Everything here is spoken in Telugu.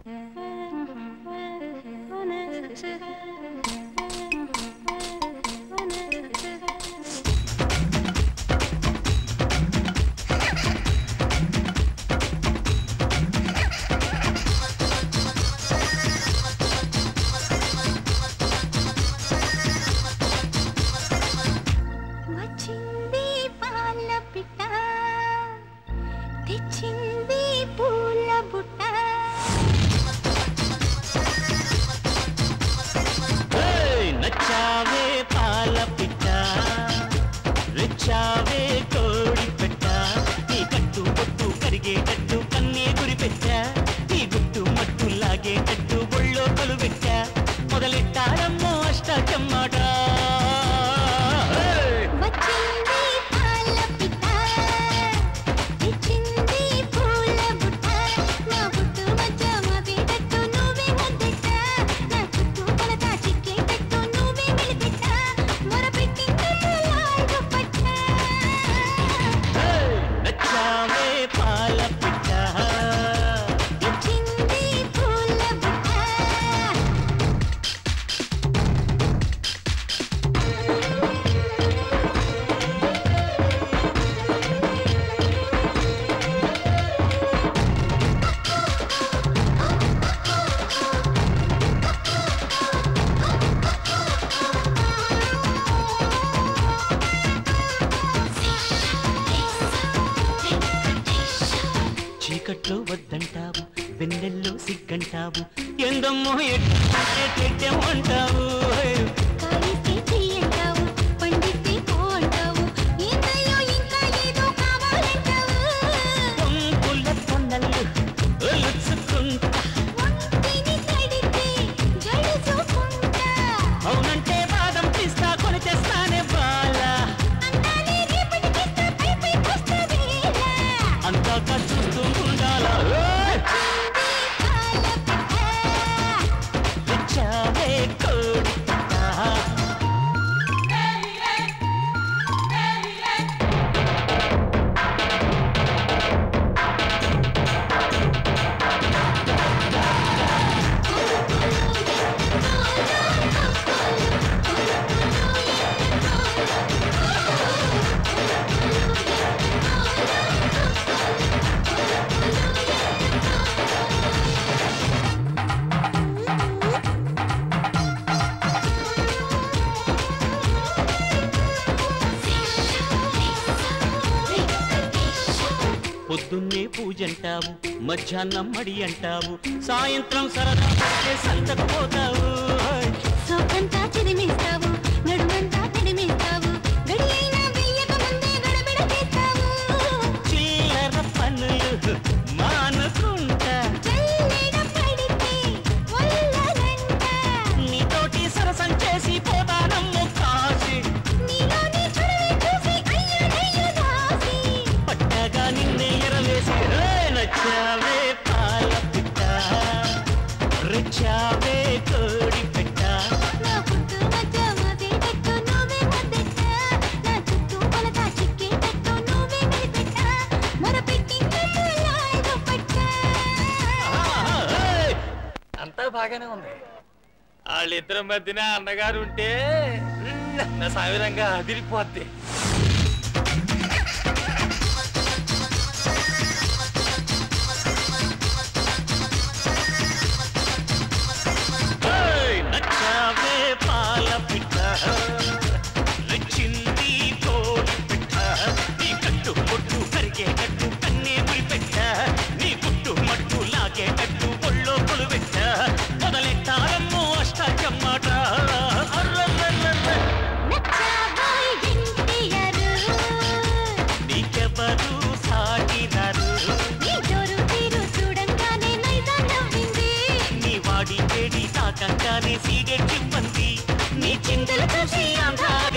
వచ్చింది పాల పిట్ట తెచ్చింది పూల బుట్ట ఏయ్, నచ్చావే పాల పిట్ట రెచ్చావే కోడి పెట్ట నీ కట్టు బొట్టు కరిగేటట్టు కన్నే గురి పెట్ట నీ గుట్టు మట్టు లాగేటట్టు ఒళ్ళో కొలు పెట్ట మొదలెట్టాడమ్మో అష్టాచమ్మాట ఏయ్! వచ్చింది పాల పిట్ట తెచ్చింది పూల బుట్ట నా బుట్టు మధ్య మదేటట్టు నువ్వే ముద్దెట్ట నా చుట్టూ కొలత చిక్కేటట్టు నువ్వే మెలిపెట్ట మొరపెట్టింది లాల్ దుప్పట్ట ఏయ్, నచ్చావే పాల పిట్ట తెచ్చింది పూల బుట్ట చీకట్లో వద్దంటావు వెన్నెల్లో సిగ్గంటావు ఎందమ్మో ఎట్టేమంటావు కాలిస్తే చెయ్యంటావు పండిస్తే పో అంటావు ఇంతలో ఇంకా ఏదో కావాలంటావు పొంగుల పొన్నల్లు ఒలుచుకుంటా ఒంటిని తడితే జడుచుకుంటా అవునంటే బాదం పిస్తా కొని తెస్తానే బాల అందాలే రేపటికిస్తా పై పై వస్తా వేళ అందాక చూస్తూ ఉండాలా ఏయ్! పాల పిట్ట తెచ్చావే కోడి పెట్ట. పొద్దున్నే పూజంటావు మధ్యాహ్నం మడి అంటావు సాయంత్రం సరదా పడితే సంతకు పోతావు సోకంతా చిరిమిస్తావు నడుమంతా తిరిమిస్తావు గడి అయినా వెయ్యక ముందే గడబిడ చేస్తావు చిల్లర పనులు మానుకుంటా చల్లెడ పడితే ఒళ్ళనంట నీతోటి సరసం చేసి పోతానమ్ము కాసి నీలోని చొరవే చూసి అయ్యో దాసి పట్టగా నిన్నే ఎరవేసి రే నచ్చావే పాల పిట్ట రిచ్చావే కోడి పెట్ట నా పుట్టు మధ్య మదేటట్టు నువ్వే ముద్దెట్ట నా చుట్టూ కొలత చిక్కేటట్టు నువ్వే మెలిపెట్ట మొరపెట్టింది లాల్ దుప్పట్ట ఆహా, ఏయ్! అంతా బాగానే ఉంది వాళ్ళిద్దరి మధ్యన అన్నగారు ఉంటే నా సావిరంగా అదిరిపోద్ది ఏయ్! నచ్చావే పాల పిట్ట నచ్చింది కోడి పెట్ట నీ కట్టు పొట్టు కరిగేటట్టు కన్నే పెట్ట నీ గుట్టు మట్టు లాగేటట్టు ఒళ్ళో కొలు పెట్ట మొదలెట్టారమ్మో అష్టాచమ్మాట అర్రర్రర్రర్ర. నచ్చావోయ్ ఎన్టీఆర్ నీకెవరు సాటిరారు నీ జోరు తీరు చూడంగానే నైజాం నవ్వింది నీ వాడి వేడి తాకంగానే సీడెట్టివ్వంది నీ చింతలు చూసి అంతా